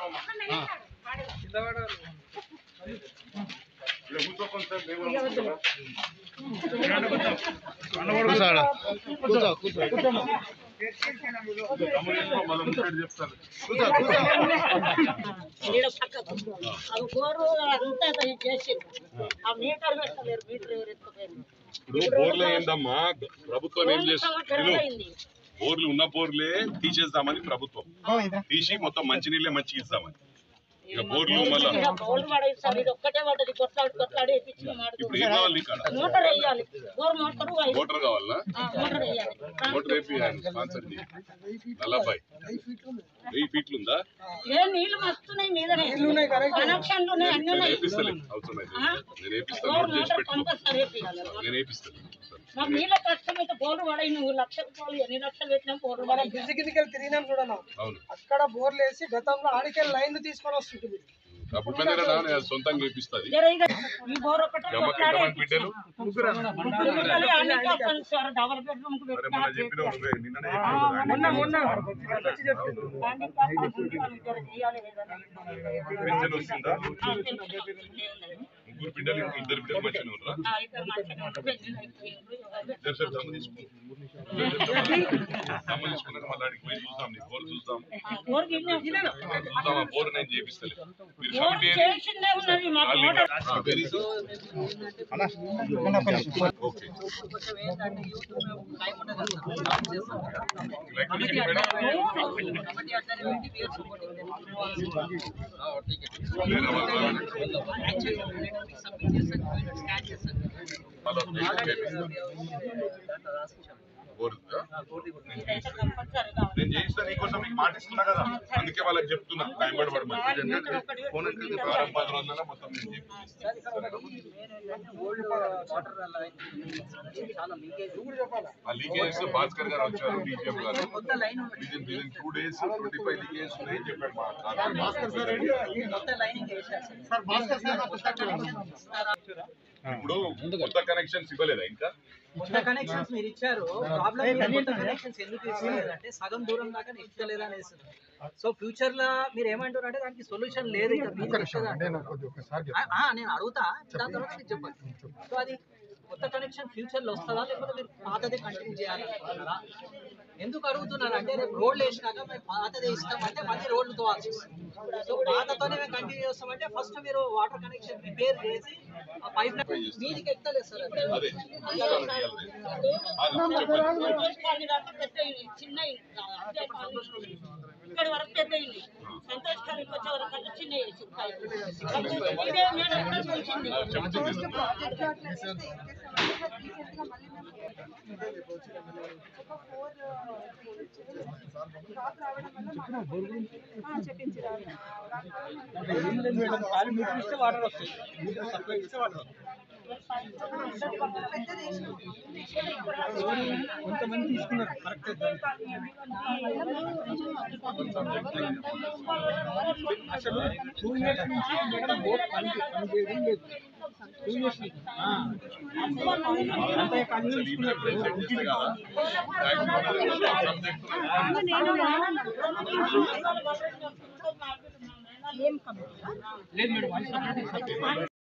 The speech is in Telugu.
కూర్చోడా కూర్చో కూర్చో చెప్తాను కూర్చో కూర్చో ఈడ పక్కకు అవి గోరు అంతా చేసి ఆ మీటర్ పెట్టలేరు మీటర్ ఎవరు ఎత్తుకోలేదు ఇప్పుడు బోర్లు ఏందమ్మా ప్రభుత్వం ఏం చేస్తుంది అయింది బోర్లు ఉన్న బోర్లే తీసేద్దామని ప్రభుత్వం తీసి మొత్తం మంచినీళ్ళే మంచిగా ఇద్దామని ఇక బోర్లు మళ్ళా ఇక బౌల్ పడేస్తారు ఇది ఒక్కటే పడ్డది కొట్లాడి కొట్లాడి ఎత్తిచ్చి ఇప్పుడు ఏం కావాలి ఇక్కడ మోటార్ వేయాలి గోరు మోటార్ ఐదు- మోటార్ కావాలా ఆ, మోటార్ వేయాలి మోటార్ వేపి స్పాన్సర్ నలభై వెయ్యి ఫీట్లు ఉందా ఏ నీళ్లు మస్తున్నాయి మీదనే కనెక్షన్లు ఉన్నాయి అన్ని నేను ఉన్నాయి వేపిస్తలే అవసరం అయితే నేను వేపిస్తాను గోరు నోట్ చేసి మోటార్ పెట్టుకో కంపల్సరీ వేయాలి నేను వేపిస్తాను మరి నీళ్ళ కష్టం అయితే బోర్లు పడాయి నువ్వు లక్ష రూపాయలు ఎన్ని లక్షలు పెట్టినా బోర్లు పడాయి బ్రిడ్జ్ కిందకి తిరిగినాం చూడన్నా అవును అక్కడ బోర్లు వేసి గతంలో ఆడికెళ్ళి లైన్లు తీసుకొని వస్తుంటుంది అప్పుడు మీద నేను సొంతంగా వేపిస్తుంది జర ఇక ఈ బోర్ ఒకటే ఎంతమంది కొట్లాడి బిడ్డలు ముగ్గురు పిల్లలు అన్నిట్లో కొంచెం డబల్ బెడ్రూమ్ కు మరి పెట్టినా మొన్న చెప్పిన నిన్ననే మొన్న మొన్న వచ్చి చెప్పిండు పెన్షన్ వస్తుందా ముగ్గురు బిడ్డలు ఇద్దరు బిడ్డలు మంచిగా ఉన్నారా ఇద్దరు సార్ సమ్మ తీసుకో సమ్మ తీసుకున్నాక మళ్ళీ అడిగి పోయి చూస్తాం నీ బోర్ చూస్తాం చూద్దాం ఆ బోర్ నేను చేపిస్తలే మీరు కమిటీ ఏది? చేసిందే ఉన్నది మాకు ఖాళీ మోటార్ ఆ, వెరీ గుడ్. ఓకే లైక్ కొలిసింది మేడం లేదా వాళ్ళ మళ్ళీ చేపిస్తాం. బోర్ ఉందా? నేను చేయిస్తాను. నేను చేయిస్తా నీకోసం మీకు మాట ఇస్తున్నా కదా అందుకే వాళ్ళకి చెప్తున్నా భయపడి పడమని వారం పది రోజుల మొత్తం నేను చేపిస్తాను ఆ లీకేజెస్ భాస్కర్ గారు వచ్చారు డీజీఎం గారు within within two days twenty five leakages ఉన్నాయని చెప్పాడు మా భాస్కర్ సార్ ఇప్పుడు కొత్త కనెక్షన్స్ ఇవ్వలేదా ఇంకా కొత్త కనెక్షన్స్ మీరు ఇచ్చారు ప్రాబ్లం కొత్త కనెక్షన్స్ ఎందుకు ఇస్తలేదు అంటే సగం దూరం దాకా ఇస్తలేదు అనేసి సో ఫ్యూచర్ లో మీరు ఏమంటారు అంటే దానికి సొల్యూషన్ లేదు ఇక మీకు ఇస్తుందా అంటే. ఆ, ఆ, నేను అడుగుతా దాని తర్వాత మీకు చెప్పండి సో అది కొత్త కనెక్షన్ ఫ్యూచర్ లో వస్తుందా లేకపోతే మీరు పాతదే కంటిన్యూ చేయాలనుకుంటున్నారా ఎందుకు అడుగుతున్నాను అంటే రేపు రోడ్లు వేసినాక మేము పాతదే ఇస్తామంటే మళ్ళీ రోడ్లు తోవాల్సి వస్తుంది సో పాతతోనే మేము కంటిన్యూ చేస్తామంటే ఫస్ట్ మీరు వాటర్ కనెక్షన్ రిపేర్ చేసి ఆ పైప్ లైన్ మీదికి ఎక్కలేదు సార్ అది. అదే చూస్తాను ఇవ్వాలి. ఆగు, చెప్పండి చిన్న ఇక్కడ వరకు పెద్ద సంతోష్ ఖాళీకి వచ్చే వరకు అంటే చిన్న ఇదే మేడం ఇక్కడ చూసింది ఆ, చెప్తుంది అసలు ఈ మేడం present చేస్తే కదా, ఏం కంపెనీ